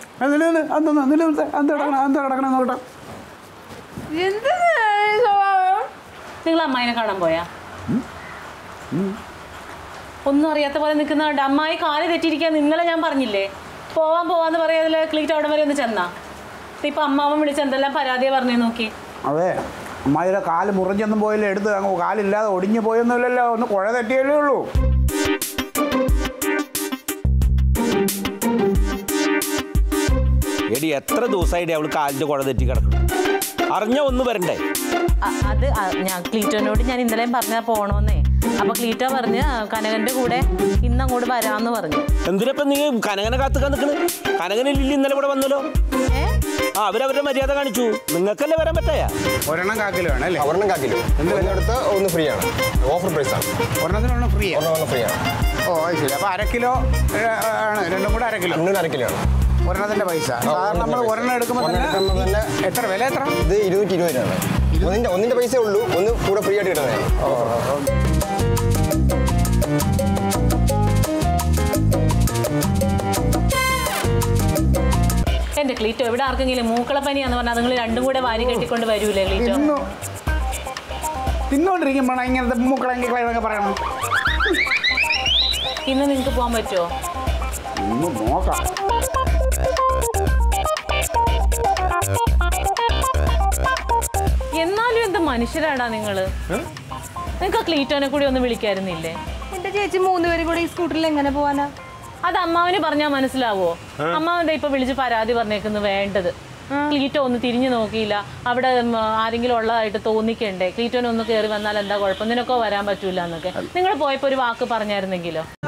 ആ, നില്ല് നില്ല് അതൊന്ന് നില്ല് നിർത്ത്. എന്ത് കിടക്കണം എന്ത് കിടക്കണം നോക്കട്ടെ എന്ത് സ്വഭാവം നിങ്ങൾ അമ്മായിനെ കാണാൻ പോയാ ഒന്നും അറിയാത്ത പോലെ നിൽക്കുന്നതുകൊണ്ട് അമ്മായി കാല് തെറ്റിയിരിക്കാൻ നിങ്ങളെ ഞാൻ പറഞ്ഞില്ലേ പോവാൻ പോവാന്ന് പറയാതില്ല ക്ലീറ്റ് അവിടെ വരെ ഒന്ന് ചെന്നാ ഇപ്പൊ അമ്മാവൻ വിളിച്ച് എന്തെല്ലാം പരാതിയെ പറഞ്ഞു നോക്കി അതെ അമ്മായിയുടെ കാല് മുറിഞ്ഞൊന്നും പോയില്ല എടുത്ത് അങ്ങ് കാലില്ലാതെ ഒടിഞ്ഞു പോയൊന്നുമില്ലല്ലോ ഒന്ന് കുഴ തെറ്റിയല്ലേ ഉള്ളൂ എടി എത്ര ദിവസമായിട്ട് അവൾ കാലിൻ്റെ കുഴ തെറ്റി കിടക്കണം അറിഞ്ഞ ഒന്ന് വരണ്ടേ അ- അത് അ- ഞാൻ ക്ലീറ്റോനോട് ഞാൻ ഇന്നലെയും പറഞ്ഞാ പോണോന്നേ അപ്പൊ ക്ലീറ്റോ പറഞ്ഞ് കനകന്റെ കൂടെ ഇന്ന് അങ്ങോട്ട് വരാന്ന് പറഞ്ഞു എന്തിനപ്പം നീ കനകനെ കാത്തുക്കാൻ നിൽക്കണ് കനകനില്ല ഇന്നലെ ഇവിടെ വന്നല്ലോ ഏ ആ അവരവരുടെ മര്യാദ കാണിച്ചു നിങ്ങൾക്കല്ലേ വരാൻ പറ്റായ ഒരെണ്ണം കാക്കില് വേണം അല്ലേ ഒരെണ്ണം കാക്കിലോ ഒന്നെടുത്ത് ഒന്ന് ഫ്രീ ആണ് ഓഫർ പ്രൈസ് ആണ് ഒരെണ്ണത്തിനൊരെണ്ണം ഫ്രീ ഒരെണ്ണം ഒന്ന് ഫ്രീ ആണ് ഓ അത് ശരി അപ്പോൾ അര കിലോ ഏ, ആണ് രണ്ടും കൂടെ അര കിലോ രണ്ടും അര കിലോ ആണ് ഒരെണ്ണത്തിന്റെ പൈസ സാധാരണ നമ്മൾ ഒരെണ്ണം എടുക്കുമ്പോൾ ഒരെണ്ണം എടുക്കുമ്പോൾ തന്നെ തന്നെ എത്ര വില എത്ര ഇത് ഇരുന്നൂറ്റി ഇരുപത് രൂപയാണ് ഒന്നിന്റെ ഒന്നിന്റെ പൈസയേ ഉള്ളൂ ഒന്ന് കൂടെ ഫ്രീ ആയിട്ട് കിട്ടുന്നതാണ് എന്റെ ക്ലീറ്റോ ഇവിടെ ആർക്കെങ്കിലും മൂക്കളപ്പനിയാന്ന് പറഞ്ഞാൽ നിങ്ങൾ രണ്ടും കൂടെ വാരി കെട്ടിക്കൊണ്ട് വരൂലേ ക്ലീറ്റോ തിന്നു തിന്നുകൊണ്ടിരിക്കുമ്പോഴാണ് ഇങ്ങനത്തെ മൂക്കളെങ്കിൽ എന്നൊക്കെ പറയണം ഇന്ന് നിങ്ങൾക്ക് പോകാൻ പറ്റുമോ ഒന്ന് നോക്കാം എന്നാലും എന്ത് മനുഷ്യരാടാ നിങ്ങള് നിങ്ങൾക്ക് ആ ക്ലീറ്റോനെ കൂടി ഒന്ന് വിളിക്കായിരുന്നില്ലേ എന്റെ ചേച്ചി മൂന്നുപേരും കൂടി ഈ സ്കൂട്ടറിൽ എങ്ങനെ പോവാനാ അത് അമ്മാവന് പറഞ്ഞാൽ മനസ്സിലാവോ അമ്മാവൻ ദേ ഇപ്പൊ വിളിച്ച് പരാതി പറഞ്ഞേക്കുന്നു വേണ്ടത് ക്ലീറ്റോ ഒന്ന് തിരിഞ്ഞു നോക്കിയില്ല അവിടെ ഉം, ആരെങ്കിലും ഉള്ളതായിട്ട് തോന്നിക്കണ്ടേ ക്ലീറ്റോനെ ഒന്ന് കയറി വന്നാൽ എന്താ കുഴപ്പം നിനക്കോ വരാൻ പറ്റൂല എന്നൊക്കെ നിങ്ങൾ പോയപ്പോ ഒരു വാക്ക് പറഞ്ഞായിരുന്നെങ്കിലോ